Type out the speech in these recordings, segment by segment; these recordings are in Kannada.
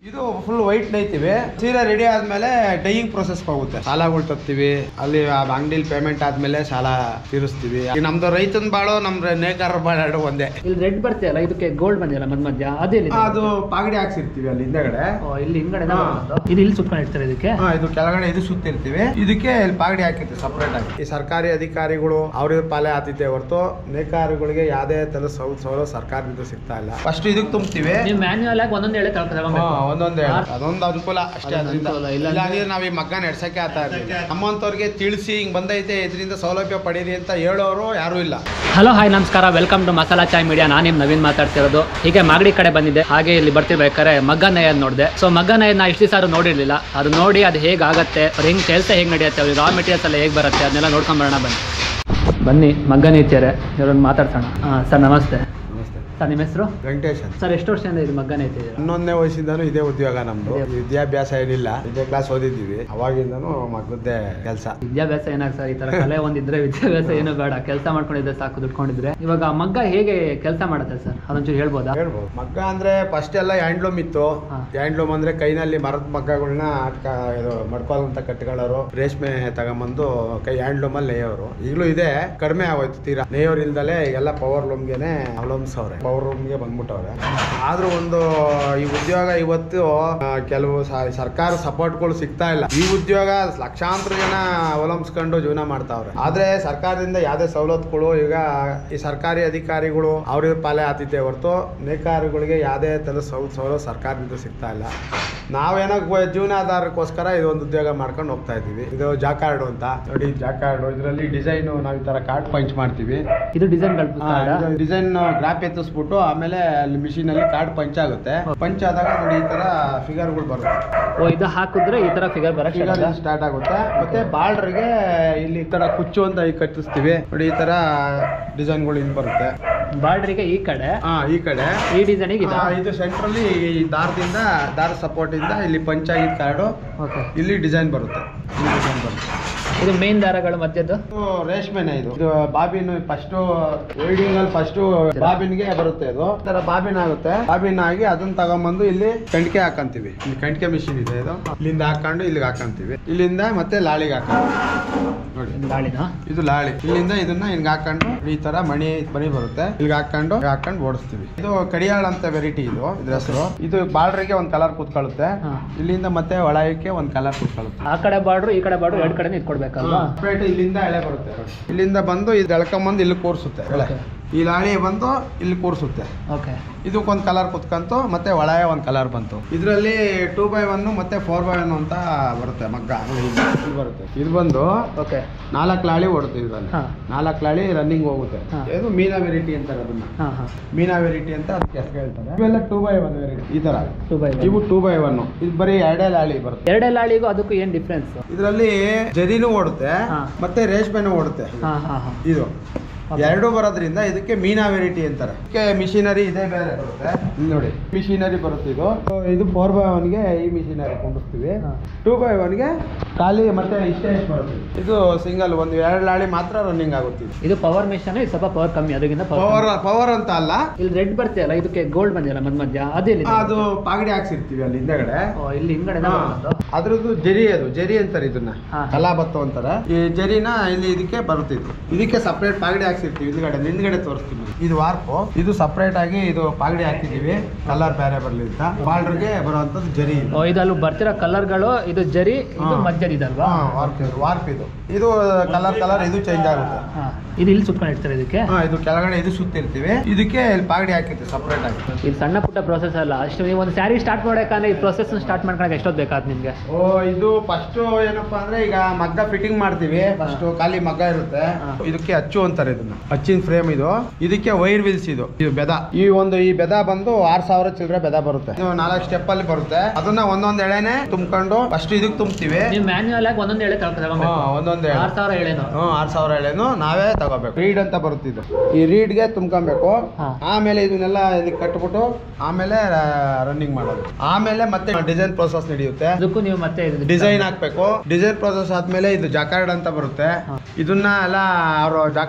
ಇದು ಫುಲ್ ವೈಟ್ ನೈತೀವಿ ಸೀರೆ ರೆಡಿ ಆದ್ಮೇಲೆ ಡೈಯಿಂಗ್ ಪ್ರೊಸೆಸ್ ಹೋಗುತ್ತೆ ಸಾಲಗಳು ತರ್ತೀವಿ ಅಲ್ಲಿ ಆ ಅಂಗಡಿಲಿ ಪೇಮೆಂಟ್ ಆದ್ಮೇಲೆ ಸಾಲ ತೀರಿಸ್ತೀವಿ ಈ ನಮ್ದು ರೈತನ ಬಾಳೋ ನಮ್ ನೇಕಾರ ಬಾಳ ಎರಡು ಒಂದೇ ಇಲ್ಲಿ ರೆಡ್ ಬರ್ತೀಯಲ್ಲ ಇದಕ್ಕೆ ಗೋಲ್ಡ್ ಬಂದಿಲ್ಲ ಮಧ್ಯ ಮಧ್ಯ ಅದೇಲಿ ಅದು ಪಾಗಡಿ ಹಾಕ್ಸಿರ್ತೀವಿ ಅಲ್ಲಿ ಹಿಂದೆಗಡೆ ಇಲ್ಲಿ ಹಿಂಗಡೆ ಹಾ. ಇದು ಇಲ್ಲಿ ಸುತ್ಕೊಂಡಿರ್ತಾರೆ ಇದಕ್ಕೆ ಹಾ, ಇದು ಕೆಳಗಡೆ ಇದು ಸುತ್ತಿರ್ತೀವಿ ಇದಕ್ಕೆ ಇಲ್ಲಿ ಪಾಗಡಿ ಹಾಕಿರ್ತೀವಿ ಸಪ್ರೇಟ್ ಆಗಿ ಈ ಸರ್ಕಾರಿ ಅಧಿಕಾರಿಗಳು ಅವ್ರ ಪಾಲೆ ಆತಿದ್ದೆ ಹೊರತು ನೇಕಾರಗಳಿಗೆ ಯಾವ್ದೇ ತರ ಸೌ- ಸೌಲಭ್ಯ ಸರ್ಕಾರದಿಂದ ಸಿಗ್ತಾ ಇಲ್ಲ ಫಸ್ಟ್ ಇದಕ್ಕೆ ತುಂಬ್ತೀವಿ ನೀವು ಮ್ಯಾನ್ಯುವಲ್ ಆಗಿ ಒಂದೊಂದು ಎಳೆ ಹಾ, ತಗೊಳ್ಬೇಕು ಒಂದೊಂದೇ ಅದೊಂದು ಅನುಕೂಲ ಅಷ್ಟೇ ಅದೊಂದು ಅದರಿಂದ ಅನುಕೂಲ, ಇಲ್ಲ ಇಲ್ಲಾಂದ್ರೆ ನಾವ್ ಈ ಮಗ್ಗ ನಡ್ಸಕ್ಕೆ ಆಗ್ತಾ ಇರ್ಲಿಲ್ಲ ನಮ್ಮಂತವ್ರಿಗೆ ತಿಳಿಸಿ ಹಿಂಗ್ ಬಂದೈತೆ ಇದರಿಂದ ಸೌಲಭ್ಯ ಪಡೀರಿ ಅಂತ ಹೇಳೋರು ಯಾರು ಇಲ್ಲ ಹಲೋ ಹಾಯ್ ನಮಸ್ಕಾರ welcome to Masala Chai Media ನಾನು ನಿಮ್ ನವೀನ್ ಮಾತಾಡ್ತಿರೋದು ಹೀಗೆ ಮಾಗಡಿ ಕಡೆ ಬಂದಿದ್ದೆ ಹಾಗೆ ಇಲ್ಲಿ ಬರ್ತಿರ್ಬೇಕಾದ್ರೆ ಮಗ್ಗ ನಯದ್ ನೋಡಿದೆ ಸೊ ಮಗ್ಗ ನಯದ್ ನಾ ಇಷ್ಟು ಸಾರು ನೋಡಿರ್ಲಿಲ್ಲ ಅದು ನೋಡಿ ಅದು ಹೇಗಾಗತ್ತೆ ಅವ್ರು ಹೆಂಗ್ ಕೆಲಸ ಹೇಗೆ ನಡೆಯುತ್ತೆ ಅವ್ರಿಗೆ ರಾ ಮೆಟೀರಿಯಲ್ಸ್ ಎಲ್ಲ ಹೇಗೆ ಬರುತ್ತೆ ಅದನ್ನೆಲ್ಲ ನೋಡ್ಕೊಂಡ್ ಬರೋಣ ಬನ್ನಿ ಬನ್ನಿ ಮಗ್ಗ ನೀತಿಯರೆ ಇವ್ರನ್ನ ಮಾತಾಡ್ಸೋಣ ಹಾಂ ಸರ್ ನಮಸ್ತೆ ನಮಸ್ತೆ ಸರ್ ನಿಮ್ಮ ಹೆಸರು ವೆಂಕಟೇಶ್ ಅಂತ ಸರ್ ಎಷ್ಟು ವರ್ಷದಿಂದ ಇದು ಮಗ್ಗ ನೀತಿ ಹನ್ನೊಂದನೇ ವಯಸ್ಸಿಂದಾನು ಇದೇ ಉದ್ಯೋಗ ನಮ್ದು ಇದೇ. ವಿದ್ಯಾಭ್ಯಾಸ ಏನಿಲ್ಲ ಇದೇ ಕ್ಲಾಸ್ ಓದಿದ್ದೀವಿ ಅವಾಗಿಂದನು ಮಗದ್ದೇ ಕೆಲಸ ವಿದ್ಯಾಭ್ಯಾಸ ಏನಾಗ ಸರ್ ಈ ತರ ಕಲೆ ಒಂದಿದ್ರೆ ವಿದ್ಯಾಭ್ಯಾಸ ಏನು ಬೇಡ ಕೆಲಸ ಮಾಡ್ಕೊಂಡಿದ್ರೆ ಸಾಕು ದುಡ್ಕೊಂಡಿದ್ರೆ ಇವಾಗ ಮಗ್ಗ ಹೇಗೆ ಕೆಲಸ ಮಾಡುತ್ತೆ ಸರ್ ಅದೊಂಚೂರು ಹೇಳ್ಬೋದಾ ಹೇಳ್ಬೋದು ಮಗ್ಗ ಅಂದ್ರೆ ಫಸ್ಟ್ ಎಲ್ಲ ಹ್ಯಾಂಡ್ಲೂಮ್ ಇತ್ತು ಹಾ. ಹ್ಯಾಂಡ್ಲೂಮ್ ಅಂದ್ರೆ ಕೈನಲ್ಲಿ ಮರದ ಮಗ್ಗಗಳನ್ನ ಇದು ಮಡ್ಕೊಳ್ಳುವಂತ ಕಟ್ಟುಗಳವರು ರೇಷ್ಮೆ ತಗೊಂಬಂದು ಕೈ ಹ್ಯಾಂಡ್ಲೂಮ್ ಅಲ್ಲಿ ನೇಯೋರು ಈಗಲೂ ಇದೆ ಕಡಿಮೆ ಆಗೋಯ್ತು ತೀರಾ ನೇಯೋರ್ ಇಲ್ದಲೆ ಎಲ್ಲ ಪವರ್ ಲೂಮ್ಗೆನೆ ಅವಲಂಬಿಸವ್ರೆ ಪವರ್ ಲೂಮ್ಗೆ ಬಂದ್ಬಿಟ್ಟವ್ರೆ ಆದ್ರೂ ಒಂದು ಈ ಉದ್ಯೋಗ ಇವತ್ತು ಆ, ಕೆಲವು ಸ- ಸರ್ಕಾರ ಸಪೋರ್ಟ್ಗಳು ಸಿಗ್ತಾ ಇಲ್ಲ ಈ ಉದ್ಯೋಗ ಲಕ್ಷಾಂತರ ಜನ ಅವಲಂಬಿಸ್ಕೊಂಡು ಜೀವನ ಮಾಡ್ತಾವ್ರೆ ಆದ್ರೆ ಸರ್ಕಾರದಿಂದ ಯಾವ್ದೇ ಸವಲತ್ತುಗಳು ಈಗ ಈ ಸರ್ಕಾರಿ ಅಧಿಕಾರಿಗಳು ಅವ್ರ ಪಾಲೆ ಆತಿದ್ದೆ ಹೊರತು ನೇಕಾರಗಳಿಗೆ ಯಾವ್ದೇ ತರ ಸೌ ಸೌಲಭ್ಯ ಸರ್ಕಾರದಿಂದ ಸಿಗ್ತಾ ಇಲ್ಲ ನಾವೇನೋ ಗೊ- ಜೀವನಾಧಾರಕ್ಕೋಸ್ಕರ ಇದೊಂದು ಉದ್ಯೋಗ ಮಾಡ್ಕೊಂಡು ಹೋಗ್ತಾ ಇದೀವಿ ಇದು ಜಾಕಾರ್ಡು ಅಂತ ನೋಡಿ ಜಾಕಾರ್ಡು ಇದರಲ್ಲಿ ಡಿಸೈನ್ ನಾವು ಈ ತರ ಕಾರ್ಡ್ ಪಂಚ್ ಮಾಡ್ತೀವಿ ಇದು ಡಿಸೈನ್ ಡಿಸೈನ್ ಗ್ರಾಫ್ ಎತ್ತಿಸ್ಬಿಟ್ಟು ಆಮೇಲೆ ಅಲ್ಲಿ ಮಿಷಿನ್ ಅಲ್ಲಿ ಕಾರ್ಡ್ ಪಂಚ್ ಆಗುತ್ತೆ ಪಂಚ್ ಆದಾಗ ನೋಡಿ ಈ ತರ ಫಿಗರ್ಗಳು ಬರುತ್ತೆ ಓ ಇದು ಹಾಕಿದ್ರೆ ಈ ತರ ಫಿಗರ್ ಬರಕ್ಕೆ ಫಿಗರ್ ಸ್ಟಾರ್ಟ್ ಆಗುತ್ತೆ ಮತ್ತೆ ಬಾರ್ಡರ್ಗೆ ಇಲ್ಲಿ ಈ ತರ ಕುಚ್ಚು ಅಂತ ಈಗ ಕಟ್ಟಿಸ್ತೀವಿ ನೋಡಿ ಈ ತರ ಡಿಸೈನ್ಗಳು ಇಲ್ಲಿ ಬರುತ್ತೆ ಬಾರ್ಡ್ರಿಗೆ ಈ ಕಡೆ ಹಾ ಈ ಕಡೆ ಈ ಡಿಸೈನಿಗೆ ಇದು ಆ, ಇದು ಸೆಂಟ್ರಲ್ಲಿ ಈ ದಾರದಿಂದ ದಾರ ಸಪೋರ್ಟ್ ಇಂದ ಇಲ್ಲಿ ಪಂಚ್ ಆಗಿದ್ದ ಕಾರ್ಡು ಓಕೆ ಇಲ್ಲಿ ಡಿಸೈನ್ ಬರುತ್ತೆ ಇಲ್ಲಿ ಡಿಸೈನ್ ಬರುತ್ತೆ ಇದು ಮೇನ್ ದಾರಗಳು ಮಧ್ಯದ್ದು ಇದು ರೇಷ್ಮೆನೆ ಇದು ಇದು ಬಾಬಿನ್ ಫಸ್ಟ್ ವೆಲ್ಡಿಂಗ್ ಅಲ್ಲಿ ಫಸ್ಟ್ ಬಾಬಿನ್ಗೆ ಬರುತ್ತೆ ಇದು ಈ ತರ ಬಾಬಿನ್ ಆಗುತ್ತೆ ಬಾಬಿನ್ ಆಗಿ ಅದನ್ನ ತಗೊಂಬಂದು ಇಲ್ಲಿ ಕಂಟಿಕೆ ಹಾಕಂತೀವಿ ಇಲ್ಲಿ ಕಂಟಿಕೆ ಮಿಷಿನ್ ಇದೆ ಇದು ಇಲ್ಲಿಂದ ಹಾಕೊಂಡು ಇಲ್ಲಿಗೆ ಹಾಕಂತೀವಿ ಇಲ್ಲಿಂದ ಮತ್ತೆ ಲಾಳಿಗೆ ಹಾಕೊಂತೀವಿ ನೋಡಿ ಗಾಳಿನ ಇದು ಲಾಳಿ ಇಲ್ಲಿಂದ ಇದನ್ನ ಹಿಂಗ್ ಹಾಕೊಂಡು ಈ ತರ ಮಣಿ ಮಣಿ ಬರುತ್ತೆ ಇಲ್ಲಿಗೆ ಹಾಕೊಂಡು ಹಾಕೊಂಡು ಓಡಿಸ್ತೀವಿ ಇದು ಕಡಿಯಾಳ ಅಂತ ವೆರೈಟಿ ಇದು ಇದ್ರ ಹೆಸರು ಇದು ಬಾರ್ಡ್ರಿಗೆ ಒಂದ್ ಕಲರ್ ಕೂತ್ಕೊಳ್ಳುತ್ತೆ ಹಾ. ಇಲ್ಲಿಂದ ಮತ್ತೆ ಒಳಕ್ಕೆ ಒಂದ್ ಕಲರ್ ಕೂತ್ಕೊಳ್ಳುತ್ತೆ ಆ ಕಡೆ ಬಾರ್ಡ್ರು ಈ ಕಡೆ ಬಾರ್ಡ್ರು ಎರಡು ಕಡೆ ಇಟ್ಕೊಡ್ಬೇಕಲ್ವಾ ಸಪ್ರೇಟ್ ಇಲ್ಲಿಂದ ಎಳೆ ಬರುತ್ತೆ ನೋಡಿ. ಇಲ್ಲಿಂದ ಬಂದು ಇದು ಎಳ್ಕೊಂಬಂದು ಇಲ್ಲಿ ಕೂರ್ಸುತ್ತೆ ಎಳೆ Okay. ಈ ಲಾಳಿ ಬಂದು ಇಲ್ಲಿ ಕೂರ್ಸುತ್ತೆ ಓಕೆ ಇದಕ್ಕೊಂದು ಕಲರ್ ಕುತ್ಕಂತು ಮತ್ತೆ ಒಳಗೆ ಒಂದು ಕಲರ್ ಬಂತು ಇದರಲ್ಲಿ ಟೂ ಬೈ ಒನ್ ಮತ್ತೆ ಫೋರ್ ಬೈ ಒನ್ ಅಂತ ಬರುತ್ತೆ ಮಗ್ಗ ನೋಡಿ ಇಲ್ಲಿ ಇಲ್ಲಿ ಬರುತ್ತೆ ಇದು ಬಂದು ಓಕೆ ನಾಲ್ಕು ಲಾಳಿ ಓಡುತ್ತೆ ಇದರಲ್ಲಿ ಹಾ. ನಾಲ್ಕು ಲಾಳಿ ರನ್ನಿಂಗ್ ಹೋಗುತ್ತೆ ಹಾ. ಇದು ಮೀನಾ ವೆರೈಟಿ ಅಂತಾರೆ ಅದನ್ನ ಹಾಂ ಹಾಂ ಮೀನಾ ವೆರೈಟಿ ಅಂತ ಅದಕ್ಕೆ ಹೆಸರು ಹೇಳ್ತಾರೆ ಇವೆಲ್ಲ ಟೂ ಬೈ ಒನ್ ವೆರೈಟಿ ಈ ತರ ಟೂ ಬೈ ಇವು ಟೂ ಬೈ ಒನ್ ಇದು ಬರೀ ಎರಡೇ ಲಾಳಿ ಬರುತ್ತೆ ಎರಡೇ ಲಾಳಿಗೂ ಅದಕ್ಕೂ ಏನು ಡಿಫ್ರೆನ್ಸ್ ಇದರಲ್ಲಿ ಜರಿನೂ ಓಡುತ್ತೆ ಹಾ. ಮತ್ತೆ ರೇಷ್ಮೆನೂ ಓಡುತ್ತೆ ಹಾಂ ಹಾಂ ಹಾಂ ಇದು ಎರಡು ಬರೋದ್ರಿಂದ ಇದಕ್ಕೆ ಮೀನಾ ವೆರೈಟಿ ಅಂತಾರೆ ಇದಕ್ಕೆ ಮಿಷಿನರಿ ಇದೇ ಬೇರೆ ಬರುತ್ತೆ ಇಲ್ಲಿ ನೋಡಿ ಮಿಷಿನರಿ ಬರುತ್ತೆ ಇದು So, ಇದು ಫೋರ್ ಬೈ ಒನ್ಗೆ ಈ ಮಿಷಿನರಿ ಕೊಂಡಿಸ್ತೀವಿ ಹಾ. ಟೂ ಬೈ ಒನ್ಗೆ ಖಾಲಿ ಮತ್ತೆ ಇಷ್ಟೇ ಇಷ್ಟು ಬರುತ್ತೆ ಇದು ಸಿಂಗಲ್ ಒಂದು ಎರಡು ಲಾಳಿ ಮಾತ್ರ ರನ್ನಿಂಗ್ ಆಗುತ್ತೆ ಇದು. ಇದು ಪವರ್ ಮಿಷನ್ ಇದು ಸ್ವಲ್ಪ ಪವರ್ ಕಮ್ಮಿ ಅದಕ್ಕಿಂತ ಪವರ್ ಪವರ್ ಪವರ್ ಅಂತ ಅಲ್ಲ ಇಲ್ಲಿ ರೆಡ್ ಬರ್ತೀಯಲ್ಲ ಇದಕ್ಕೆ ಗೋಲ್ಡ್ ಬಂದಿಲ್ಲ ಮಧ್ಯ ಮಧ್ಯ ಅದೇಲಿ ಅದು ಪಾಗಡಿ ಹಾಕ್ಸಿರ್ತೀವಿ ಅಲ್ಲಿ ಹಿಂದೆಗಡೆ ಓ ಇಲ್ಲಿ ಹಿಂಗಡೆ ಹಾ. ಅದ್ರದ್ದು ಜರಿ ಅದು ಜರಿ ಅಂತಾರೆ ಇದನ್ನ ಹಾ. ಕಲಾಬತ್ತು ಅಂತಾರೆ ಈ ಜರಿನ ಇಲ್ಲಿ ಇದಕ್ಕೆ ಬರುತ್ತೆ ಇದು ಇದಕ್ಕೆ ಸಪ್ರೇಟ್ ಪಾಗಡಿ ಹಾಕ್ಸಿರ್ತೀವಿ ಹಿಂದ್ಗಡೆ ಹಿಂದ್ಗಡೆ ತೋರಿಸ್ತೀವಿ ಇದು ವಾರ್ಪು ಇದು ಸಪ್ರೇಟ್ ಆಗಿ ಇದು ಪಾಗಡಿ ಹಾಕಿದೀವಿ ಕಲರ್ ಬೇರೆ ಬರ್ಲಿ ಅಂತ ಬಾರ್ಡರ್ಗೆ ಬರುವಂತದ್ದು ಜರಿ ಇದು. ಓ ಇದು ಅಲ್ಲಿ ಬರ್ತಿರೋ ಕಲರ್ಗಳು ಇದು ಜರಿ ಇದು ಹಾ. ಮಧ್ಯದಿದಲ್ವಾ ಹಾ, ವಾರ್ಪ್ ಇದು ವಾರ್ಪ್ ಇದು ಇದು ಕಲರ್ ಕಲರ್ ಇದು ಚೇಂಜ್ ಆಗುತ್ತೆ ಹಾ ಇದು ಇಲ್ಲಿ ಸುತ್ಕೊಂಡಿರ್ತಾರೆ ಇದಕ್ಕೆ ಹಾ ಇದು ಕೆಳಗಡೆ ಇದು ಸುತ್ತಿರ್ತೀವಿ ಇದಕ್ಕೆ ಇಲ್ಲಿ ಪಾಗಡಿ ಹಾಕಿರ್ತೀವಿ ಸಪ್ರೇಟ್ ಆಗಿ ಇದು ಸಣ್ಣ ಪುಟ್ಟ ಪ್ರೊಸೆಸ್ ಅಲ್ಲ ಅಷ್ಟು ನೀವು ಒಂದು ಸ್ಯಾರಿ ಸ್ಟಾರ್ಟ್ ಮಾಡಬೇಕಂದ್ರೆ ಈ ಪ್ರೊಸೆಸ್ ಸ್ಟಾರ್ಟ್ ಮಾಡ್ಕೊಳಕ್ಕೆ ಎಷ್ಟೊತ್ತು ಬೇಕಾದ್ ನಿಮಗೆ ಓ ಇದು ಫಸ್ಟ್ ಏನಪ್ಪಾ ಅಂದ್ರೆ ಈಗ ಮಗ್ಗ ಫಿಟ್ಟಿಂಗ್ ಮಾಡ್ತೀವಿ ಫಸ್ಟ್ ಖಾಲಿ ಮಗ್ಗ ಇರುತ್ತೆ ಹಾ. ಇದಕ್ಕೆ ಅಚ್ಚು ಅಂತಾರೆ ಇದನ್ನ ಅಚ್ಚಿನ ಫ್ರೇಮ್ ಇದು ಇದಕ್ಕೆ ವೈರ್ ವಿಲ್ಸ್ ಇದು ಇದು ಬೆದ ಈ ಒಂದು ಈ ಬೆದ ಬಂದು ಆರ್ ಸಾವಿರ ಚಿಲ್ಲರೆ ಬೆದ ಬರುತ್ತೆ ಇದು ನಾಲ್ಕು ಸ್ಟೆಪ್ ಅಲ್ಲಿ ಬರುತ್ತೆ ಅದನ್ನ ಒಂದೊಂದ್ ಎಳೆನೆ ತುಂಬ್ಕೊಂಡು ಫಸ್ಟ್ ಇದಕ್ಕೆ ತುಂಬ್ತೀವಿ ನೀವು ಮ್ಯಾನ್ಯುವಲ್ ಆಗಿ ಒಂದೊಂದು ಎಳೆ ತಗೊಳ್ಬೇಕು ಹಾ, ಒಂದೊಂದ್ ಎಳೆ ಆರು ಸಾವಿರ ಎಳೆನು ಹ್ಮ್ ಆರ್ ಸಾವಿರ ಎಳೆನು ನಾವೇ ತಗೋಬೇಕು ರೀಡ್ ಅಂತ ಬರುತ್ತೆ ಇದು ಈ ರೀಡ್ಗೆ ತುಂಬ್ಕೊಬೇಕು ಹಾ. ಆಮೇಲೆ ಇದನ್ನೆಲ್ಲ ಇದಕ್ಕೆ ಕಟ್ಬಿಟ್ಟು ಆಮೇಲೆ ರನ್ನಿಂಗ್ ಮಾಡೋದು ಆಮೇಲೆ ಮತ್ತೆ ಡಿಸೈನ್ ಪ್ರೋಸೆಸ್ ನಡೆಯುತ್ತೆ ಅದಕ್ಕೂ ನೀವು ಮತ್ತೆ ಇದು ಡಿಸೈನ್ ಹಾಕ್ಬೇಕು ಡಿಸೈನ್ ಪ್ರೊಸೆಸ್ ಆದ್ಮೇಲೆ ಇದು ಜಾಕಾರ್ಡ್ ಅಂತ ಬರುತ್ತೆ ಹಾ. ಇದನ್ನ ಎಲ್ಲ ಅವರು ಜಾಕಾರ್ಡ್ ಕಟ್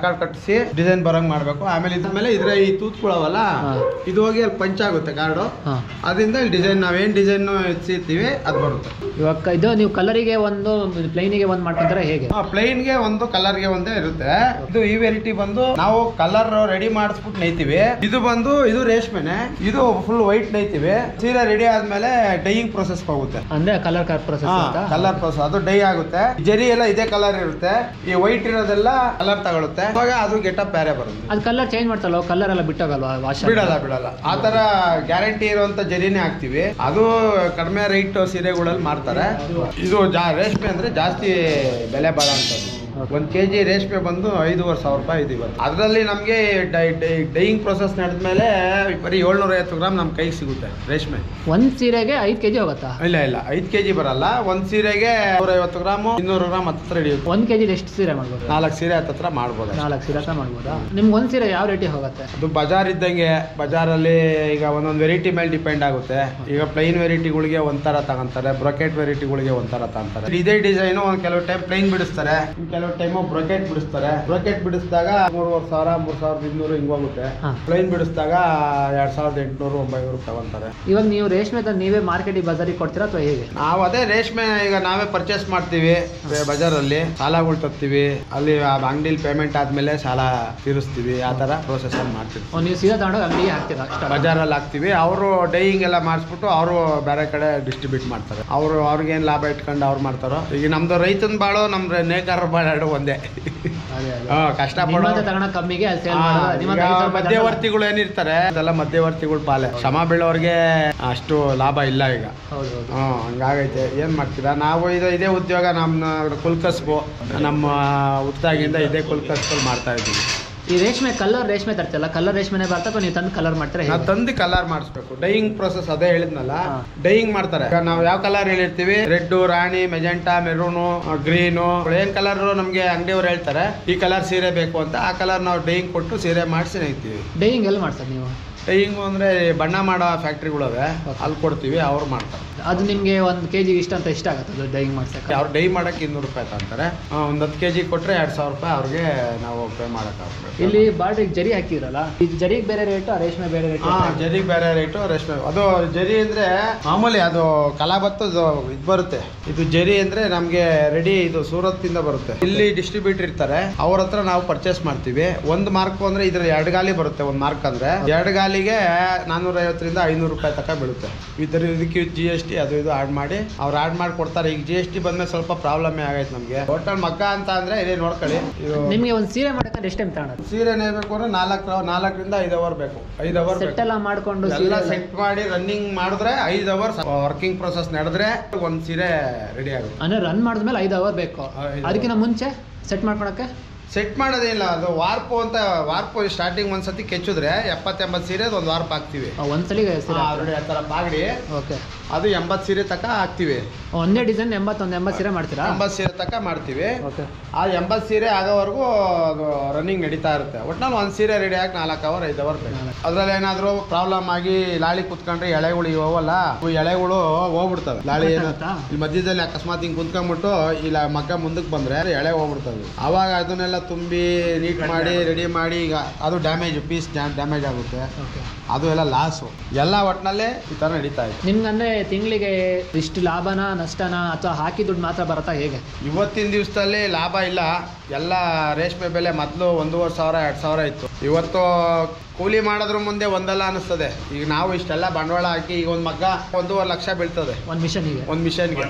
ಹತ್ತಿಸಿ ಡಿಸೈನ್ ಬರಂಗ್ ಮಾಡ್ಬೇಕು ಆಮೇಲೆ ಇದ್ಮೇಲೆ ಇದ್ರ ಈ ತೂತ್ಕೊಳವಲ್ಲ ಹಾ. ಇದು ಹೋಗಿ ಅಲ್ಲಿ ಪಂಚ್ ಆಗುತ್ತೆ ಕಾರ್ಡು ಹಾಂ ಅದರಿಂದ ಡಿಸೈನ್ ನಾವೇನ್ ಡಿಸೈನ್ ಇರ್ತೀವಿ ಅದು ಬರುತ್ತೆ ಇವಾಗ ಇದು ನೀವು ಕಲರಿಗೆ ಒಂದು ಪ್ಲೈನಿಗೆ ಒಂದು ಮಾಡ್ಕೊಂತಾರೆ ಹೇಗೆ ಪ್ಲೈನ್ ಗೆ ಒಂದು ಕಲರ್ ಗೆ ಒಂದೇ ಇರುತ್ತೆ ಇದು ಈ ವೆರೈಟಿ ಬಂದು ನಾವು ಕಲರ್ ರೆಡಿ ಮಾಡಿಸ್ಬಿಟ್ಟು ನೈತೀವಿ ಇದು ಬಂದು ಇದು ರೇಷ್ಮೆನೆ ಇದು ಫುಲ್ ವೈಟ್ ನೈತೀವಿ ಸೀರೆ ರೆಡಿ ಆದ್ಮೇಲೆ ಡೈಯಿಂಗ್ ಪ್ರೊಸೆಸ್ ಹೋಗುತ್ತೆ ಅಂದ್ರೆ ಕಲರ್ ಕರ್ ಪ್ರೊಸೆಸ್ ಅಂತ ಕಲರ್ ಪ್ರೊಸೆಸ್ ಅದು ಡೈ ಆಗುತ್ತೆ ಜರಿ ಎಲ್ಲ ಇದೇ ಕಲರ್ ಇರುತ್ತೆ ಈ ವೈಟ್ ಇರೋದೆಲ್ಲ ಕಲರ್ ತಗೊಳುತ್ತೆ ಅವಾಗ ಅದು ಗೆಟಪ್ ಬೇರೆ ಬರುತ್ತೆ ಅದು ಕಲರ್ ಚೇಂಜ್ ಮಾಡ್ತಲ್ಲ ಕಲರ್ ಎಲ್ಲ ಬಿಟ್ಟೋಗಲ್ವಾ ವಾಶ್ ಬಿಡಲ್ಲ ಬಿಡಲ್ಲ ಆ ತರ ಗ್ಯಾರಂಟಿ ಇರುವಂತ ಜರಿನೇ ಹಾಕ್ತಿವಿ ಅದು ಕಡಿಮೆ ರೈಟ್ ಸೀರೆಗಳಲ್ಲಿ ಮಾರ್ತಾರೆ ಇದು ಜಾ ರೇಷ್ಮೆ ಅಂದ್ರೆ ಜಾಸ್ತಿ ಬೆಲೆ ಬಾಳಂತದ್ದು ಒಂದ್ ಕೆಜಿ ರೇಷ್ಮೆ ಬಂದು ಐದೂವರೆ ಸಾವಿರ ರೂಪಾಯಿ ಇದೆ ಇವತ್ತು ಅದರಲ್ಲಿ ನಮಗೆ ಡೈಯಿಂಗ್ ಪ್ರೊಸೆಸ್ ನಡೆದ್ಮೇಲೆ ಬರೀ ಏಳ್ನೂರ ಐವತ್ತು ಗ್ರಾಮ್ ನಮ್ಮ ಕೈಗೆ ಸಿಗುತ್ತೆ ರೇಷ್ಮೆ ಒಂದ್ ಸೀರೆಗೆ ಐದು ಕೆಜಿ ಹೋಗುತ್ತಾ ಇಲ್ಲ ಇಲ್ಲ ಐದು ಕೆಜಿ ಬರಲ್ಲ ಒಂದ್ ಸೀರೆಗೆ ನೂರ ಐವತ್ತು ಗ್ರಾಮು ಇನ್ನೂರು ಗ್ರಾಮ್ ಹತ್ತಿರ ಹಿಡಿಯುತ್ತೆ ಒಂದ್ ಕೆಜಿ ಎಷ್ಟು ಸೀರೆ ಮಾಡ್ಬೋದು ನಾಲ್ಕು ಸೀರೆ ಹತ್ತತ್ರ ಮಾಡ್ಬೋದು ಅಷ್ಟೇ. ನಾಲ್ಕು ಸೀರೆ ಹತ್ರ ಮಾಡ್ಬೋದಾ ನಿಮ್ಗೆ ಒಂದ್ ಸೀರೆ ಯಾವ ರೇಟಿಗೆ ಹೋಗುತ್ತೆ ಅದು ಬಜಾರ್ ಇದ್ದಂಗೆ ಬಜಾರಲ್ಲಿ ಈಗ ಒಂದೊಂದು ವೆರೈಟಿ ಮೇಲೆ ಡಿಪೆಂಡ್ ಆಗುತ್ತೆ ಈಗ ಪ್ಲೈನ್ ವೆರೈಟಿಗಳಿಗೆ ಒಂಥರ ತಗೊಂತಾರೆ ಬ್ರೊಕೆಟ್ ವೆರೈಟಿಗಳಿಗೆ ಒಂಥರ ತಗೊಂತಾರೆ ಇದೇ ಡಿಸೈನು ಒಂದು ಕೆಲವು ಟೈಮ್ ಪ್ಲೈನ್ ಬಿಡಿಸ್ತಾರೆ ಇನ್ ಕೆಲವು ಟೈಮು ಬ್ರೊಕೆಟ್ ಬಿಡಿಸ್ತಾರೆ ಬ್ರೊಕೆಟ್ ಬಿಡಿಸಿದಾಗ ಮೂರುವರೆ ಸಾವಿರ ಮೂರು ಸಾವಿರದ ಇನ್ನೂರು ಹಿಂಗ್ ಹೋಗುತ್ತೆ ಹಾ. ಪ್ಲೈನ್ ಬಿಡಿಸಿದಾಗ ಎರಡ್ ಸಾವಿರದ ಎಂಟುನೂರು ಒಂಬೈನೂರು ತಗೊಂತಾರೆ ಇವಾಗ ನೀವು ರೇಷ್ಮೆ ತಂದು ನೀವೇ ಮಾರ್ಕೆಟಿಗೆ ಬಜಾರಿಗೆ ಕೊಡ್ತೀರಾ ಅಥವಾ ಹೇಗೆ ನಾವು ಅದೇ ರೇಷ್ಮೆ ಈಗ ನಾವೇ ಪರ್ಚೇಸ್ ಮಾಡ್ತೀವಿ ಬೆ- ಬಜಾರಲ್ಲಿ ಸಾಲಗಳು ತರ್ತೀವಿ ಅಲ್ಲಿ ಅಂಗಡಿಲಿ ಪೇಮೆಂಟ್ ಆದ್ಮೇಲೆ ಸಾಲ ತೀರಿಸ್ತೀವಿ ಆ ತರ ಪ್ರೋಸೆಸ್ ಅಲ್ಲಿ ಮಾಡ್ತೀವಿ ಓ, ನೀವು ಸೀದಾ ತಗೊಂಡೋಗಿ ಅಂಗಡಿಗೆ ಹಾಕ್ತೀರಾ ಅಷ್ಟ ಬಜಾರಲ್ಲಿ ಹಾಕ್ತಿವಿ ಅವರು ಡೈಯಿಂಗ್ ಎಲ್ಲ ಮಾಡಿಸ್ಬಿಟ್ಟು ಅವರು ಬೇರೆ ಕಡೆ ಡಿಸ್ಟ್ರಿಬ್ಯೂಟ್ ಮಾಡ್ತಾರೆ ಅವರು ಅವ್ರಿಗೇನು ಲಾಭ ಇಟ್ಕೊಂಡು ಅವ್ರು ಮಾಡ್ತಾರೋ ಈಗ ನಮ್ದು ರೈತನ ಬಾಳು ನಮ್ಮ ನೇಕಾರ ಬಾಳು ಎರಡು ಒಂದೇ ಅದೇ ಅದೇ ಹಾ, ಕಷ್ಟ ಪಡೋ ನಿಮ್ಮಂತ ತಗೊಳಕ್ ಕಮ್ಮಿಗೆ ಅಲ್ಲಿ ಸೇಲ್ ಹಾ, ಮಾಡೋದು ನಿಮ್ಮ ಈಗ ಐದು ಸಾವಿರ ರೂಪಾಯಿ ಮಧ್ಯವರ್ತಿಗಳು ಏನಿರ್ತಾರೆ ಅದೆಲ್ಲ ಮಧ್ಯವರ್ತಿಗಳು ಪಾಲೆ ಶ್ರಮ ಬೀಳೋರ್ಗೆ ಅಷ್ಟು ಲಾಭ ಇಲ್ಲ ಈಗ ಹೌದು ಹೌದು ಹ್ಮ್ ಹಂಗಾಗೈತೆ ಏನ್ ಮಾಡ್ತೀರಾ ನಾವು ಇದು ಇದೇ ಉದ್ಯೋಗ ನಮ್ಮ ಕುಲ್ಕಸ್ಬು ನಮ್ಮ ಹುಟ್ಟಾಗಿಂದ ಇದೇ ಕುಲ್ಕಸ್ಬಲ್ಲಿ ಮಾಡ್ತಾ ಇದ್ದೀವಿ ಈ ರೇಷ್ಮೆ ಕಲರ್ ರೇಷ್ಮೆ ತರ್ತಿಲ್ಲ ಕಲರ್ ರೇಷ್ಮೆನೆ ಬರ್ತಾ ಅಥವಾ ನೀವು ತಂದು ಕಲರ್ ಮಾಡ್ತೀರಾ ನಾವು ಹೇಗೆ? ತಂದು ಕಲರ್ ಮಾಡಿಸ್ಬೇಕು ಡೈಯಿಂಗ್ ಪ್ರೊಸೆಸ್ ಅದೇ ಹೇಳಿದ್ನಲ್ಲ ಹಾ. ಡೈಯಿಂಗ್ ಮಾಡ್ತಾರೆ ಈಗ ನಾವು ಯಾವ ಕಲರ್ ಹೇಳಿರ್ತೀವಿ ರೆಡ್ ರಾಣಿ ಮೆಜೆಂಟಾ ಮೆರೂನು ಗ್ರೀನು ಏನ್ ಕಲರ್ ನಮ್ಗೆ ಅಂಗಡಿಯವ್ರು ಹೇಳ್ತಾರೆ ಈ ಕಲರ್ ಸೀರೆ ಬೇಕು ಅಂತ ಆ ಕಲರ್ ನಾವು ಡೈಯಿಂಗ್ ಕೊಟ್ಟು ಸೀರೆ ಮಾಡಿಸಿ ನೈತೀವಿ ಡೈಯಿಂಗ್ ಎಲ್ಲಿ ಮಾಡ್ತಾರೆ ನೀವು ಡೈಯಿಂಗ್ ಅಂದ್ರೆ ಬಣ್ಣ ಮಾಡೋ ಫ್ಯಾಕ್ಟ್ರಿಗಳವೆ ಅಲ್ಲಿ ಕೊಡ್ತೀವಿ ಅವ್ರು ಮಾಡ್ತಾರೆ ಅದು ನಿಮಗೆ ಒಂದು ಕೆ ಜಿಗೆ ಇಷ್ಟ ಅಂತ ಇಷ್ಟ ಆಗುತ್ತೆ ಅದು ಡೈಯಿಂಗ್ ಮಾಡ್ಸಕ್ಕೆ ಅವ್ರು ಡೈ ಮಾಡಕ್ಕೆ ಇನ್ನೂರು ರೂಪಾಯಿ ತಗೊಂತಾರೆ ಒಂದು ಹತ್ತು ಕೆ ಜಿ ಕೊಟ್ಟರೆ ಎರಡು ಸಾವಿರ ರೂಪಾಯಿ ಅವ್ರಿಗೆ ನಾವು ಪೇ ಮಾಡೋಕ್ಕಾಗ್ಬೇಕು ಇಲ್ಲಿ ಬಾರ್ಡ್ರಿಗೆ ಜರಿ ಹಾಕಿದ್ರಲ್ಲ ಈ ಜರಿಗೆ ಬೇರೆ ರೇಟು ಆ ರೇಷ್ಮೆ ಬೇರೆ ರೇಟು ಹಾ ಜರಿ ಬೇರೆ ರೇಟು ರೇಷ್ಮೆ ಅದು ಜರಿ ಅಂದ್ರೆ ಮಾಮೂಲಿ ಅದು ಕಲಾಬತ್ತು ಇದು ಬರುತ್ತೆ ಇದು ಜರಿ ಅಂದ್ರೆ ನಮ್ಗೆ ರೆಡಿ ಇದು ಸೂರತ್ ಇಂದ ಬರುತ್ತೆ ಇಲ್ಲಿ ಡಿಸ್ಟ್ರಿಬ್ಯೂಟರ್ ಇರ್ತಾರೆ ಅವ್ರ ಹತ್ರ ನಾವು ಪರ್ಚೇಸ್ ಮಾಡ್ತೀವಿ ಒಂದು ಮಾರ್ಕ್ ಅಂದ್ರೆ ಇದ್ರ ಎರಡು ಗಾಲಿ ಬರುತ್ತೆ ಒಂದು ಮಾರ್ಕ್ ಅಂದ್ರೆ ಎರಡು ಗಾಲಿಗೆ ನಾನ್ನೂರ ಐವತ್ತರಿಂದ ಐನೂರು ರೂಪಾಯಿ ತನಕ ಬೀಳುತ್ತೆ ಇದ್ರ ಇದಕ್ಕೆ ಜಿ ಎಸ್ ಟಿ ಅದು ಇದು ಆಡ್ ಮಾಡಿ ಅವ್ರು ಆಡ್ ಮಾಡಿ ಕೊಡ್ತಾರೆ ಈಗ ಜಿ ಎಸ್ ಟಿ ಬಂದ್ಮೇಲೆ ಸ್ವಲ್ಪ ಪ್ರಾಬ್ಲಮ್ ಆಗೈತೆ ನಮ್ಗೆ ಟೋಟಲ್ ಮಗ್ಗ ಅಂತ ಅಂದ್ರೆ ಇದೇ ನೋಡ್ಕೊಳ್ಳಿ ಇದು ನಿಮಗೆ ಒಂದು ಸೀರೆ ಮಾಡಕ್ಕೆ ಎಷ್ಟು ಟೈಮ್ ತಗೊಳೋದು ಸೀರೆ ನೇಬೇಕು ಅಂದ್ರೆ ನಾಲ್ಕು ನಾಲ್ಕರಿಂದ ಐದು ಅವರ್ ಬೇಕು ಐದು ಅವರ್ ಸೆಟ್ ಎಲ್ಲ ಮಾಡ್ಕೊಂಡು ಎಲ್ಲ ಸೀರೆ ಸೆಟ್ ಮಾಡಿ ರನ್ನಿಂಗ್ ಮಾಡಿದ್ರೆ ಐದು ಅವರ್ಸ್ ವರ್ಕಿಂಗ್ ಪ್ರೊಸೆಸ್ ನಡೆದ್ರೆ ಒಂದ್ ಸೀರೆ ರೆಡಿ ಆಗುತ್ತೆ ಅಂದ್ರೆ ರನ್ ಮಾಡಿದ್ಮೇಲೆ ಐದು ಅವರ್ ಬೇಕು ಆ, ಐದು ಅದಕ್ಕಿಂತ ಮುಂಚೆ ಸೆಟ್ ಮಾಡ್ಕೊಳಕ್ಕೆ ಸೆಟ್ ಮಾಡೋದೇನಿಲ್ಲ ಅದು ವಾರ್ಪು ಅಂತ ವಾರ್ಪು ಸ್ಟಾರ್ಟಿಂಗ್ ಒಂದ್ಸತಿ ಕೆಚ್ಚಿದ್ರೆ ಎಪ್ಪತ್ತೆಂಬತ್ತು ಸೀರೆ ಒಂದು ವಾರ್ಪ್ ಹಾಕ್ತಿವಿ ಆ, ಒಂದ್ಸಲಿಗೆ ಸೀರೆ ಆಲ್ರೆಡಿ ಆ ಥರ ಬಾಗಡಿ ಓಕೆ ಅದು ಎಂಬತ್ತು ಸೀರೆ ತಕ ಹಾಕ್ತಿವಿ ಒಂದೇ ಡಿಸೈನ್ ಎಂಬತ್ತೊಂದು ಎಂಬತ್ತು ಸೀರೆ ಮಾಡ್ತೀರಾ ಎಂಬತ್ತು ಸೀರೆ ತಕ ಮಾಡ್ತೀವಿ ಓಕೆ ಆ ಎಂಬತ್ತು ಸೀರೆ ಆಗೋವರೆಗೂ ಅದು ರನ್ನಿಂಗ್ ನಡೀತಾ ಇರುತ್ತೆ ಒಟ್ನಲ್ಲಿ ಒಂದು ಸೀರೆ ರೆಡಿ ಆಗಿ ನಾಲ್ಕು ಅವರ್ ಐದು ಅವರ್ ಬೇಕು ಅದ್ರಲ್ಲಿ ಏನಾದರೂ ಪ್ರಾಬ್ಲಮ್ ಆಗಿ ಲಾಳಿ ಕುತ್ಕೊಂಡ್ರೆ ಎಳೆಗಳು ಇವಲ್ಲ ಇವು ಎಳೆಗಳು ಹೋಗ್ಬಿಡ್ತವೆ ಲಾಳಿ ಏನು ಗೊತ್ತಾಗುತ್ತಾ? ಇಲ್ಲಿ ಮಧ್ಯದಲ್ಲಿ ಅಕಸ್ಮಾತ್ ಹಿಂಗ್ ಕುಂತ್ಕೊಂಡ್ಬಿಟ್ಟು ಇಲ್ಲ ಮಗ್ಗ ಮುಂದಕ್ಕೆ ಬಂದ್ರೆ ಎಳೆ ಹೋಗ್ಬಿಡ್ತವೆ ಅವಾಗ ಅದನ್ನೆಲ್ಲ ತುಂಬಿ ನೀಟ್ ಮಾಡಿ ರೆಡಿ ಮಾಡಿ ಈಗ ಅದು ಡ್ಯಾಮೇಜ್ ಪೀಸ್ ಡ್ಯಾಮೇಜ್ ಆಗುತ್ತೆ ಓಕೆ ಅದು ಎಲ್ಲ ಲಾಸು ಎಲ್ಲ ಒಟ್ಟಿನಲ್ಲೇ ಈ ಥರ ನಡೀತಾ ಇದೆ ನಿಮ್ಗಂದ್ರೆ ತಿಂಗಳಿಗೆ ಇಷ್ಟು ಲಾಭನ ನಷ್ಟನ ಅಥವಾ ಹಾಕಿ ದುಡ್ಡು ಮಾತ್ರ ಬರುತ್ತಾ ಹೇಗೆ ಇವತ್ತಿನ ದಿವಸದಲ್ಲಿ ಲಾಭ ಇಲ್ಲ ಎಲ್ಲ ರೇಷ್ಮೆ ಬೆಲೆ ಮೊದಲು ಒಂದೂವರೆ ಸಾವಿರ ಎರಡು ಸಾವಿರ ಇತ್ತು ಇವತ್ತು ಕೂಲಿ ಮಾಡೋದ್ರ ಮುಂದೆ ಒಂದಲ್ಲ ಅನಿಸ್ತದೆ ಈಗ ನಾವು ಇಷ್ಟೆಲ್ಲ ಬಂಡವಾಳ ಹಾಕಿ ಈಗ ಒಂದು ಮಗ್ಗ ಒಂದೂವರೆ ಲಕ್ಷ ಬೀಳ್ತದೆ ಒಂದು ಮಿಷನ್ಗೆ ಒಂದು ಮಿಷನ್ಗೆ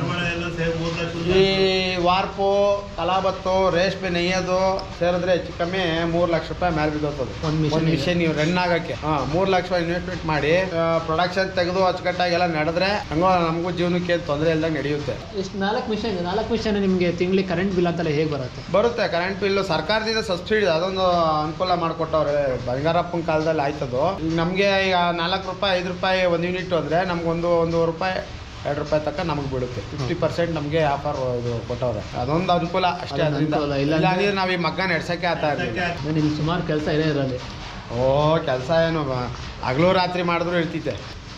ಈ ವಾರ್ಪು ಕಲಾಬತ್ತು ರೇಷ್ಮೆ ನೆಯ್ಯೋದು ಸೇರಿದ್ರೆ ಹೆಚ್ಚು ಕಮ್ಮಿ ಮೂರು ಲಕ್ಷ ರೂಪಾಯಿ ಮೇಲೆ ಬಿದ್ದೋಗ್ತದೆ ಒಂದ್ ಮಿಷನ್ ಒಂದು ಮಿಷನ್ ನೀವು ರನ್ ಆಗಕ್ಕೆ ಹಾ ಮೂರು ಲಕ್ಷ ಇನ್ವೆಸ್ಟ್ಮೆಂಟ್ ಮಾಡಿ ಪ್ರೊಡಕ್ಷನ್ ತೆಗೆದು ಅಚ್ಚುಕಟ್ಟಾಗಿ ಎಲ್ಲ ನಡೆದ್ರೆ ಹಂಗೋ ನಮಗೂ ಜೀವನಕ್ಕೆ ತೊಂದರೆ ಇಲ್ದಂಗೆ ನಡೆಯುತ್ತೆ ಎಷ್ಟು ನಾಲ್ಕು ಮಿಷನ್ ನಾಲ್ಕು ಮಿಷನ್ ನಿಮಗೆ ತಿಂಗಳಿಗೆ ಕರೆಂಟ್ ಬಿಲ್ ಅಂತೆಲ್ಲ ಹೇಗೆ ಬರುತ್ತೆ ಬರುತ್ತೆ ಕರೆಂಟ್ ಬಿಲ್ ಸರ್ಕಾರದಿಂದ ಸಬ್ಸಿಡಿ ಅದೊಂದು ಅನುಕೂಲ ಮಾಡಿಕೊಟ್ಟವ್ರೆ ಬಂಗಾರಪ್ಪನ ಕಾಲದಲ್ಲಿ ಆಯ್ತದು ಈಗ ನಮಗೆ ಈಗ ನಾಲ್ಕು ರೂಪಾಯಿ ಐದು ರೂಪಾಯಿ ಒಂದು ಯೂನಿಟ್ ಅಂದರೆ ನಮ್ಗೊಂದು ಒಂದೂವರೆ ರೂಪಾಯಿ ಎರಡು ರೂಪಾಯಿ ತನಕ ನಮಗೆ ಬೀಳುತ್ತೆ ಫಿಫ್ಟಿ ಪರ್ಸೆಂಟ್ ನಮಗೆ ಆಫರ್ ಇದು ಕೊಟ್ಟವ್ರೆ ಅದೊಂದು ಅನುಕೂಲ ಅಷ್ಟೇ ಅದೊಂದು ಅದರಿಂದ ಅನುಕೂಲ, ಇಲ್ಲ ಇಲ್ಲ ಅಂದ್ರೆ- ಅಂದ್ರೆ ನಾವು ಈ ಮಗ್ಗ ನಡ್ಸಕ್ಕೆ ಆಗ್ತಾ ಇರ್ಲಿಲ್ಲ ನಿಮ್ಗೆ ಸುಮಾರು ಕೆಲಸ ಇದೆ ಇದರಲ್ಲಿ ಓ ಕೆಲಸ ಏನು ಬ- ಹಗಲು ರಾತ್ರಿ ಮಾಡಿದ್ರು ಇರ್ತಿತ್ತೆ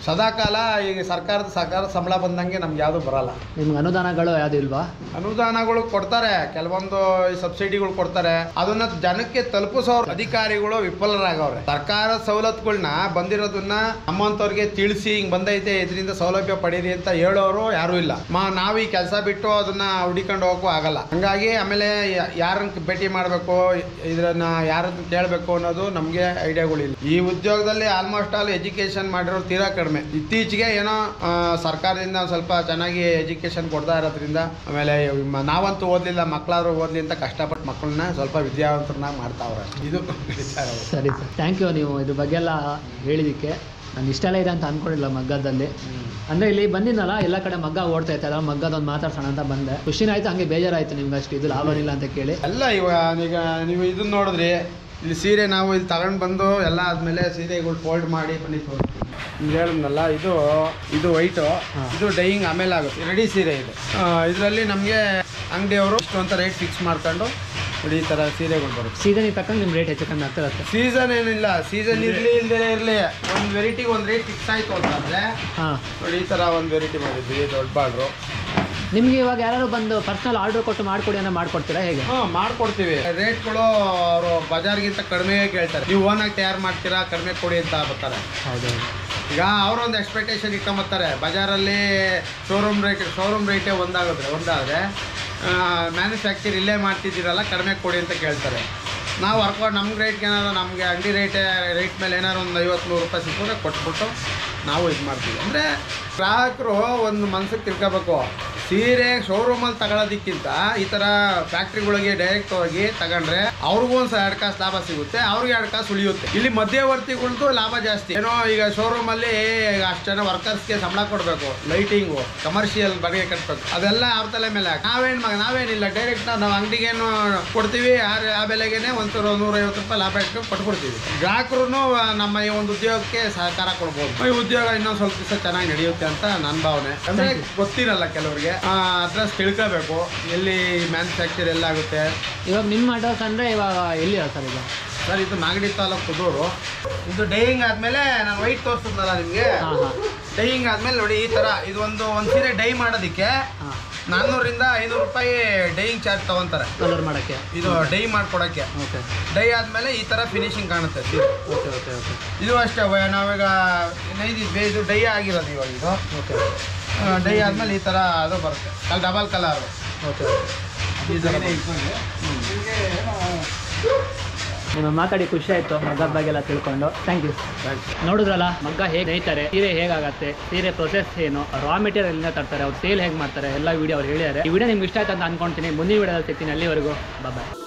ಸದಾಕಾಲ ಈಗ ಸರ್ಕಾರದ ಸರ್ಕಾರ ಸಂಬಳ ಬಂದಂಗೆ ನಮ್ಗೆ ಯಾವುದು ಬರಲ್ಲ ನಿಮ್ಗೆ ಅನುದಾನಗಳು ಯಾವುದು ಇಲ್ವಾ ಅನುದಾನಗಳು ಕೊಡ್ತಾರೆ ಕೆಲವೊಂದು ಸಬ್ಸಿಡಿಗಳು ಕೊಡ್ತಾರೆ ಅದನ್ನ ಜನಕ್ಕೆ ತಲುಪಿಸೋ ಅಧಿಕಾರಿಗಳು ವಿಫಲರಾಗವ್ರೆ ಸರ್ಕಾರ ಸವಲತ್ತುಗಳನ್ನ ಬಂದಿರೋದನ್ನ ನಮ್ಮಂತವ್ರಿಗೆ ತಿಳಿಸಿ ಹಿಂಗ್ ಬಂದೈತೆ ಇದರಿಂದ ಸೌಲಭ್ಯ ಪಡೀರಿ ಅಂತ ಹೇಳೋರು ಯಾರು ಇಲ್ಲ ಮಾ ನಾವು ಈ ಕೆಲಸ ಬಿಟ್ಟು ಅದನ್ನ ಹುಡಿಕೊಂಡು ಹೋಗಕ್ಕೂ ಆಗಲ್ಲ ಹಂಗಾಗಿ ಆಮೇಲೆ ಯ- ಯಾರನ್ನ ಭೇಟಿ ಮಾಡಬೇಕು ಇದನ್ನ ಯಾರನ್ನ ಕೇಳಬೇಕು ಅನ್ನೋದು ನಮಗೆ ಐಡಿಯಾಗಳಿಲ್ಲ ಈ ಉದ್ಯೋಗದಲ್ಲಿ ಆಲ್ಮೋಸ್ಟ್ ಆಲ್ ಎಜುಕೇಶನ್ ಮಾಡಿರೋ ತೀರಾ ಕಡಿಮೆ ಇತ್ತೀಚೆಗೆ ಏನೋ ಆ, ಸರ್ಕಾರದಿಂದ ಒಂದ್ ಸ್ವಲ್ಪ ಚೆನ್ನಾಗಿ ಎಜುಕೇಶನ್ ಕೊಡ್ತಾ ಇರೋದ್ರಿಂದ ಆಮೇಲೆ ಮ- ನಾವಂತೂ ಓದ್ಲಿಲ್ಲ ಮಕ್ಕಳಾದ್ರೂ ಓದ್ಲಿ ಅಂತ ಕಷ್ಟಪಟ್ಟು ಮಕ್ಕಳನ್ನ ಸ್ವಲ್ಪ ವಿದ್ಯಾವಂತರನ್ನ ಮಾಡ್ತಾವ್ರೆ ಇದು ವಿಚಾರ ಸರಿ ಸರ್ ಥ್ಯಾಂಕ್ ಯು ನೀವು ಇದ್ರ ಬಗ್ಗೆ ಎಲ್ಲ ಹೇಳಿದ್ದಕ್ಕೆ ನಾನು ಇಷ್ಟೆಲ್ಲ ಇದೆ ಅಂತ ಅಂದ್ಕೊಂಡಿಲ್ಲ ಮಗ್ಗದಲ್ಲಿ ಅಂದರೆ ಇಲ್ಲಿ ಬಂದಿದ್ದಲ್ಲ ಎಲ್ಲ ಕಡೆ ಮಗ್ಗ ಓಡ್ತಾ ಇತ್ತು ಅಲ್ಲ ಮಗ್ಗದೊಂದು ಮಾತಾಡ್ಸೋಣ ಅಂತ ಬಂದೆ ಖುಷಿನ ಆಯ್ತು ಹಂಗೆ ಬೇಜಾರಾಯ್ತು ನಿಮ್ಗೆ ಅಷ್ಟು ಇದು ಲಾಭ ಇಲ್ಲ ಅಂತ ಕೇಳಿ ಅಲ್ಲ ಇವಾಗ ಈಗ ನೀವು ಇದನ್ನ ನೋಡಿದ್ರಿ ಇಲ್ಲಿ ಸೀರೆ ನಾವು ಇಲ್ಲಿ ತಗೊಂಡು ಬಂದು ಎಲ್ಲ ಆದ್ಮೇಲೆ ಸೀರೆಗಳು ಫೋಲ್ಡ್ ಮಾಡಿ ಬನ್ನಿ ತೋರಿಸ್ತೀನಿ ನಿಮ್ಗೆ ಹೇಳಿದ್ನಲ್ಲ ಇದು ಇದು ವೈಟು ಹಾ. ಇದು ಡೈಯಿಂಗ್ ಆಮೇಲೆ ಆಗುತ್ತೆ ರೆಡಿ ಸೀರೆ ಇದು ಇದರಲ್ಲಿ ನಮಗೆ ಅಂಗಡಿಯವರು ಇಷ್ಟು ಅಂತ ರೇಟ್ ಫಿಕ್ಸ್ ಮಾಡ್ಕೊಂಡು ನೋಡಿ ಈ ಥರ ಸೀರೆಗಳು ಬರುತ್ತೆ ಸೀಸನಿಗೆ ತಕ್ಕಂಗೆ ನಿಮ್ಮ ರೇಟ್ ಹೆಚ್ಚು ಕಮ್ಮಿ ಆಗ್ತಿರುತ್ತೆ ಸೀಸನ್ ಏನಿಲ್ಲ ಸೀಸನ್ ಇರಲಿ ಇಲ್ಲದೇ ಇರಲಿ ಒಂದು ವೆರೈಟಿಗೆ ಒಂದು ರೇಟ್ ಫಿಕ್ಸ್ ಆಯಿತು ಅಂತಂದರೆ ಹಾಂ ನೋಡಿ ಈ ಥರ ಒಂದು ವೆರೈಟಿ ಮಾಡಿದ್ವಿ ದೊಡ್ಡ ಬಾರ್ಡ್ರು ನಿಮಗೆ ಇವಾಗ ಯಾರು ಬಂದು ಪರ್ಸನಲ್ ಆರ್ಡರ್ ಕೊಟ್ಟು ಮಾಡ್ಕೊಡಿ ಅನ್ನೋ ಮಾಡ್ಕೊಡ್ತೀರಾ ಹೇಗೆ ಹಾಂ ಮಾಡ್ಕೊಡ್ತೀವಿ ರೇಟ್ಗಳು ಅವರು ಬಜಾರ್ಗಿಂತ ಕಡಿಮೆ ಕೇಳ್ತಾರೆ ನೀವು ಓನಾಗಿ ತಯಾರು ಮಾಡ್ತೀರಾ ಕಡಿಮೆ ಕೊಡಿ ಅಂತ ಬರ್ತಾರೆ ಹೌದು ಈಗ ಅವರೊಂದು ಎಕ್ಸ್ಪೆಕ್ಟೇಷನ್ ಇಟ್ಕೊಂಬರ್ತಾರೆ ಬಜಾರಲ್ಲಿ ಶೋರೂಮ್ ರೇಟ್ ಶೋರೂಮ್ ರೇಟೇ ಒಂದಾಗುತ್ತೆ ಒಂದಾದರೆ ಮ್ಯಾನುಫ್ಯಾಕ್ಚರ್ ಇಲ್ಲೇ ಮಾಡ್ತಿದ್ದೀರಲ್ಲ ಕಡಿಮೆ ಕೊಡಿ ಅಂತ ಕೇಳ್ತಾರೆ ನಾವು ವರ್ಕೌಟ್ ನಮ್ಗೆ ರೇಟ್ಗೆ ಏನಾದ್ರು ನಮಗೆ ಅಂಗಡಿ ರೇಟೇ ರೇಟ್ ಮೇಲೆ ಏನಾದ್ರು ಒಂದು ಐವತ್ತು ನೂರು ರೂಪಾಯಿ ಸಿಕ್ಕಿದ್ರೆ ಕೊಟ್ಬಿಟ್ಟು ನಾವು ಇದು ಮಾಡ್ತೀವಿ ಅಂದರೆ ಗ್ರಾಹಕರು ಒಂದು ಮನ್ಸಿಗೆ ತಿಳ್ಕೊಬೇಕು ಸೀರೆ ಶೋರೂಮಲ್ಲಿ ತಗೊಳ್ಳೋದಕ್ಕಿಂತ ಈ ಥರ ಫ್ಯಾಕ್ಟ್ರಿಗಳಿಗೆ ಡೈರೆಕ್ಟ್ ಹೋಗಿ ತಗೊಂಡ್ರೆ ಅವ್ರಿಗೂ ಒಂದು ಎರಡು ಕಾಸು ಲಾಭ ಸಿಗುತ್ತೆ ಅವ್ರಿಗೆ ಎರಡು ಕಾಸು ಉಳಿಯುತ್ತೆ ಇಲ್ಲಿ ಮಧ್ಯವರ್ತಿಗಳ್ದು ಲಾಭ ಜಾಸ್ತಿ ಏನೋ ಈಗ ಶೋರೂಮಲ್ಲಿ ಅಷ್ಟು ಜನ ವರ್ಕರ್ಸ್ಗೆ ಸಂಬಳ ಕೊಡಬೇಕು ಲೈಟಿಂಗು ಕಮರ್ಷಿಯಲ್ ಬಗ್ಗೆ ಕಟ್ಟಬೇಕು ಅದೆಲ್ಲ ಅವ್ರ ತಲೆ ಮೇಲೆ ಹಾಕಿ. ನಾವೇನ್ ಮಗ ನಾವೇನಿಲ್ಲ ಡೈರೆಕ್ಟ್ ನಾವು ಅಂಗಡಿಗೇನು ಕೊಡ್ತೀವಿ ಆ ಆ ಬೆಲೆಗೇನೆ ಒಂದು ನೂರೈವತ್ತು ರೂಪಾಯಿ ಲಾಭ ಇಟ್ಕೊಂಡು ಕೊಟ್ಬಿಡ್ತೀವಿ ಗ್ರಾಹಕರು ನಮ್ಮ ಈ ಒಂದು ಉದ್ಯೋಗಕ್ಕೆ ಸಹಕಾರ ಕೊಡ್ಬೋದು ಈ ಉದ್ಯೋಗ ಇನ್ನೊಂದು ಸ್ವಲ್ಪ ದಿವಸ ಚೆನ್ನಾಗಿ ನಡೆಯುತ್ತೆ ಅಂತ ನನ್ನ ಭಾವನೆ ಅಂದ್ರೆ ಗೊತ್ತಿರಲ್ಲ ಕೆಲವರಿಗೆ ಅಡ್ರೆಸ್ ತಿಳ್ಕೋಬೇಕು ಎಲ್ಲಿ ಮ್ಯಾನುಫ್ಯಾಕ್ಚರ್ ಎಲ್ಲಾಗುತ್ತೆ ಇವಾಗ ನಿಮ್ಮ ಅಡ್ರೆಸ್ ಅಂದರೆ ಇವಾಗ ಎಲ್ಲಿರ ಸರ್ ಈಗ ಸರ್ ಇದು ನಾಗಡಿ ತಾಲೂಕು ಕುದೂರು ಇದು ಡೈಯಿಂಗ್ ಆದ್ಮೇಲೆ ನಾನು ವೈಟ್ ತೋರಿಸಿದ್ನಲ್ಲ ನಿಮಗೆ ಹಾಂ ಹಾಂ ಡೈಯಿಂಗ್ ಆದ್ಮೇಲೆ ನೋಡಿ ಈ ತರ ಇದು ಒಂದು ಒಂದು ಸೀರೆ ಡೈ ಮಾಡೋದಕ್ಕೆ ಹಾಂ ನಾನ್ನೂರಿಂದ ಐನೂರು ರೂಪಾಯಿ ಡೈಯಿಂಗ್ ಚಾರ್ಜ್ ತಗೊಂತಾರೆ ಕಲರ್ ಮಾಡೋಕ್ಕೆ ಇದು ಡೈ ಮಾಡ್ಕೊಡಕ್ಕೆ ಓಕೆ ಡೈ ಆದ್ಮೇಲೆ ಈ ತರ ಫಿನಿಶಿಂಗ್ ಕಾಣುತ್ತೆ ಸೀರೆ ಓಕೆ ಓಕೆ ಓಕೆ ಇದು ಅಷ್ಟೇ ವ- ನಾವೀಗ ನೈದಿದ್ವಿ ಇದು ಡೈ ಆಗಿರೋದು ಇವಾಗ ಇದು ಓಕೆ ಡೈ ಆದ್ಮೇಲೆ ಈ ತರ ಅದು ಬರುತ್ತೆ ಅಲ್ಲಿ ಡಬಲ್ ಕಲರ್ ಓಕೆ ಈ ತರ ನಿಮ್ಮ ಮಾತಾಡಿ ಖುಷಿ ಆಯಿತು ಮಗ್ಗದ ಬಗ್ಗೆ ಎಲ್ಲ ತಿಳ್ಕೊಂಡು ಥ್ಯಾಂಕ್ ಯು ನೋಡಿದ್ರಲ್ಲ ಮಗ್ಗ ಹೇಗೆ ನೇಯ್ತಾರೆ ಸೀರೆ ಹೇಗಾಗತ್ತೆ ಸೀರೆ ಪ್ರೊಸೆಸ್ ಏನು ರಾ ಮೆಟೀರಿಯಲ್ ಇಂದ ತರ್ತಾರೆ ಅವ್ರು ಸೇಲ್ ಹೇಗೆ ಮಾಡ್ತಾರೆ ಎಲ್ಲ ವಿಡಿಯೋ ಅವ್ರು ಹೇಳಿದ್ದಾರೆ ಈ ವಿಡಿಯೋ ನಿಮ್ಗೆ ಇಷ್ಟ ಆಯ್ತು ಅಂತ ಅನ್ಕೊಂತೀನಿ ಮುಂದಿನ ವಿಡಿಯೋದಲ್ಲಿ ಸಿಗ್ತೀನಿ ಅಲ್ಲಿವರೆಗೂ ಬಾಯ್